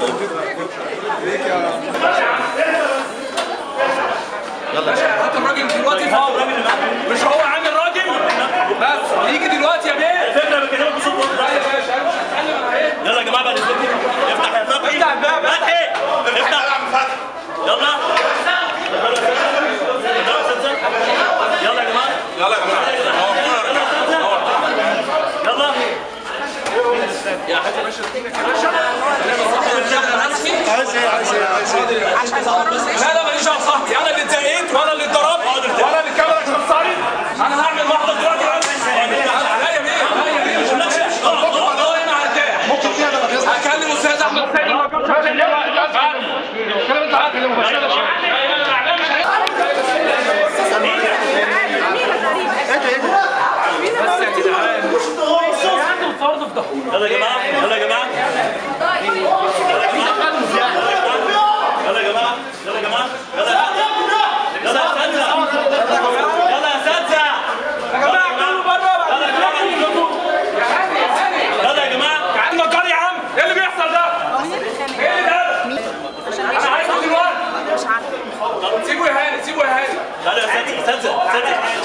هات الراجل دلوقتي فوق مش هو عامل راجل بس يجي دلوقتي يا بيه فكره بكلمك بصوت واطي. يلا يا جماعه بعد اذنكم افتح يا فتحي افتح الباب. فتحي افتح يلا يلا يا جماعه يلا يا جماعه يلا لا لا ماليش دعوه بصاحبي انا اللي اتزقيت وانا اللي اتضربت وانا اللي الكاميرا شخصاني انا هعمل محضر دلوقتي لا يا بيه لا يا بيه مش هناقش والله انا هرتاح ممكن كده هكلم استاذ احمد سيد ما كنتش عشان الكلام انت عارف يلا يا جماعه يلا يا جماعه يلا يا جماعه يلا يا جماعه يلا يا يلا يا اساتذه يلا يا اساتذه يا جماعه كله بره يلا يا جماعه يلا يا جماعه عندنا قرية يا عم ايه اللي بيحصل ده؟ ايه اللي ده؟ انا عايزه دلوقتي سيبه يا هاني سيبه يا هاني يلا يا اساتذه اساتذه اساتذه